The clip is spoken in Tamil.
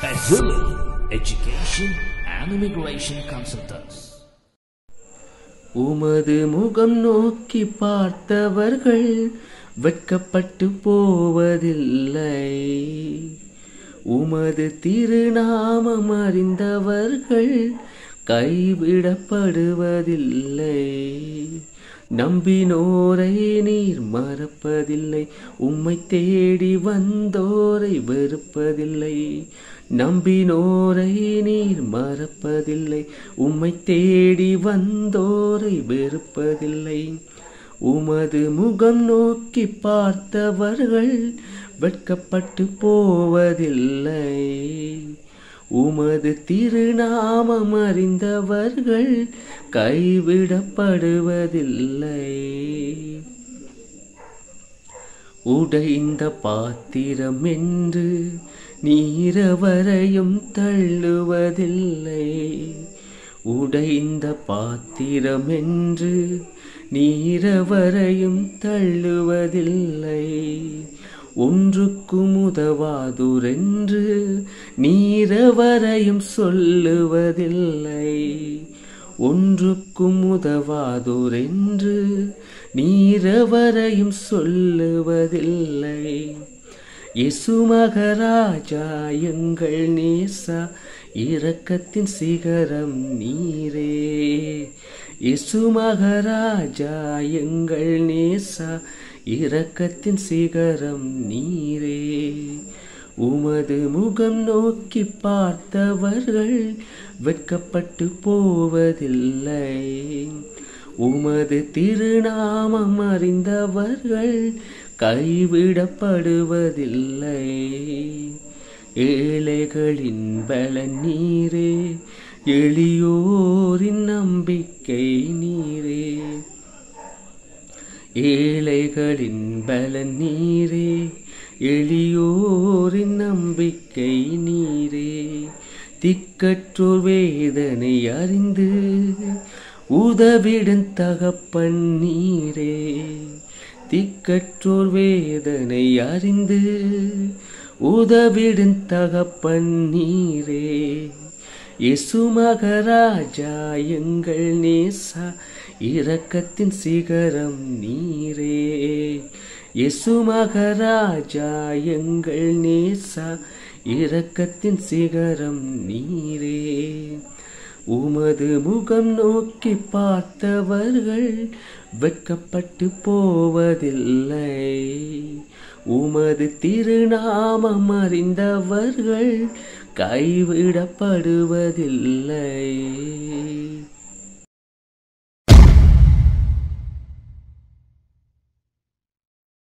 Azuli Education and Immigration Consultants. உமது முகம் நோக்கி பார்த்தவர்கள் வெட்கப்பட்டு போவதில்லை உமது திருநாமம் அறிந்தவர்கள் கைவிடப்படுவதில்லை நம்பினோரை நீர் மறப்பதில்லை உம்மை தேடி வந்தோரை வெறுப்பதில்லை நம்பினோரை நீர் மறப்பதில்லை உம்மை தேடி வந்தோரை வெறுப்பதில்லை உமது முகம் நோக்கி பார்த்தவர்கள் வெட்கப்பட்டு போவதில்லை உமது திருநாமம் அறிந்தவர்கள் கைவிடப்படுவதில்லை உடைந்த பாத்திரம் என்று நீரவரையும் தள்ளுவதில்லை உடைந்த பாத்திரம் என்று நீரவரையும் தள்ளுவதில்லை ஒன்றுக்கும் உதவாதுரென்று நீரவரையும் சொல்லுவதில்லை ஒன்றுக்கும் உதவாதுரென்று நீரவரையும் சொல்லுவதில்லை இயேசு மகராஜா எங்கள் நேசா இரக்கத்தின் சிகரம் நீரே இயேசு மகராஜா எங்கள் நேசா இரக்கத்தின் சிகரம் நீரே உமது முகம் நோக்கி பார்த்தவர்கள் வெட்கப்பட்டு போவதில்லை உமது திருநாமம் அறிந்தவர்கள் கைவிடப்படுவதில்லை ஏழைகளின் பலன் நீரே எளியோரின் நம்பிக்கை நீரே ஏழைகளின் பலன் நீரே எளியோரின் நம்பிக்கை நீரே திக்கற்றோர் வேதனை அறிந்து உதவிடும் தகப்பன் நீரே திக்கற்றோர் வேதனை அறிந்து உதவிடும் தகப்பன் நீரே இயேசு மகராஜா எங்கள் நேசா இரக்கத்தின் சிகரம் நீரே இயேசு மகராஜா எங்கள் நேசா இரக்கத்தின் சிகரம் நீரே உமது முகம் நோக்கி பார்த்தவர்கள் வெட்கப்பட்டு போவதில்லை உமது திருநாமம் அறிந்தவர்கள் கைவிடப்படுவதில்லை